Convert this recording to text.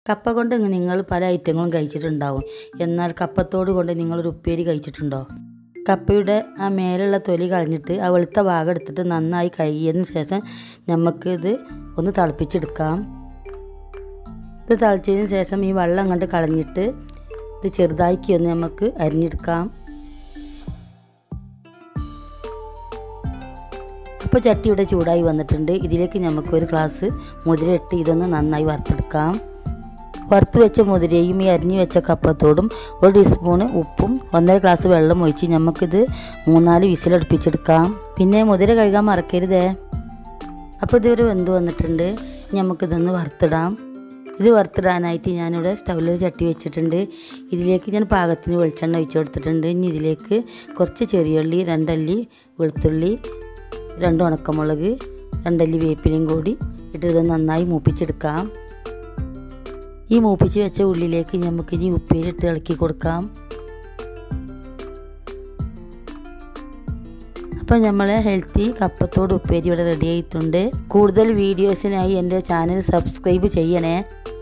കപ്പ കൊണ്ട് നിങ്ങൾ പല ഐറ്റങ്ങളും കഴിച്ചിട്ടുണ്ടാവും എന്നാൽ കപ്പത്തോട് കൊണ്ട് നിങ്ങളൊരു ഉപ്പേരി കഴിച്ചിട്ടുണ്ടോ കപ്പയുടെ ആ മേലുള്ള തൊലി കളഞ്ഞിട്ട് ആ വെളുത്ത ഭാഗം എടുത്തിട്ട് നന്നായി കഴുകിയതിന് ശേഷം നമുക്ക് ഇത് ഒന്ന് തിളപ്പിച്ചെടുക്കാം ഇത് തിളച്ചതിന് ശേഷം ഈ വെള്ളം അങ്ങോട്ട് കളഞ്ഞിട്ട് ഇത് ചെറുതാക്കി ഒന്ന് നമുക്ക് അരിഞ്ഞെടുക്കാം ഇപ്പോൾ ചട്ടി ഇവിടെ ചൂടായി വന്നിട്ടുണ്ട് ഇതിലേക്ക് നമുക്ക് ഒരു ഗ്ലാസ് മുതിര ഇട്ട് ഇതൊന്ന് നന്നായി വറുത്തെടുക്കാം വറുത്ത് വെച്ച മുതിരയും ഈ അരിഞ്ഞു വെച്ച കപ്പത്തോടും ഒരു ടീസ്പൂണ് ഉപ്പും ഒന്നര ഗ്ലാസ് വെള്ളം ഒഴിച്ച് നമുക്കിത് മൂന്നാല് വിസിലടുപ്പിച്ചെടുക്കാം പിന്നെ മുതിര കഴുകാൻ മറക്കരുതേ അപ്പോൾ ഇതൊരു വെന്ത് വന്നിട്ടുണ്ട് നമുക്കിതൊന്ന് വറുത്തിടാം ഇത് വറുത്തിടാനായിട്ട് ഞാനിവിടെ സ്റ്റൗവിൽ ചട്ടി വെച്ചിട്ടുണ്ട് ഇതിലേക്ക് ഞാൻ പാകത്തിന് വെളിച്ചെണ്ണ ഒഴിച്ചു കൊടുത്തിട്ടുണ്ട് ഇനി ഇതിലേക്ക് കുറച്ച് ചെറിയുള്ളി രണ്ടല്ലി വെളുത്തുള്ളി രണ്ട് ഉണക്കമുളക് രണ്ടല്ലി വേപ്പിലയും കൂടി ഇട്ട് ഇത് നന്നായി മൂപ്പിച്ചെടുക്കാം ഈ മൂപ്പിച്ച് വെച്ച ഉള്ളിലേക്ക് നമുക്ക് ഇനി ഉപ്പേരിട്ട് ഇളക്കി കൊടുക്കാം അപ്പോൾ നമ്മളെ ഹെൽത്തി കപ്പത്തോട് ഉപ്പേരി ഇവിടെ റെഡി ആയിട്ടുണ്ട് കൂടുതൽ വീഡിയോസിനായി എൻ്റെ ചാനൽ സബ്സ്ക്രൈബ് ചെയ്യണേ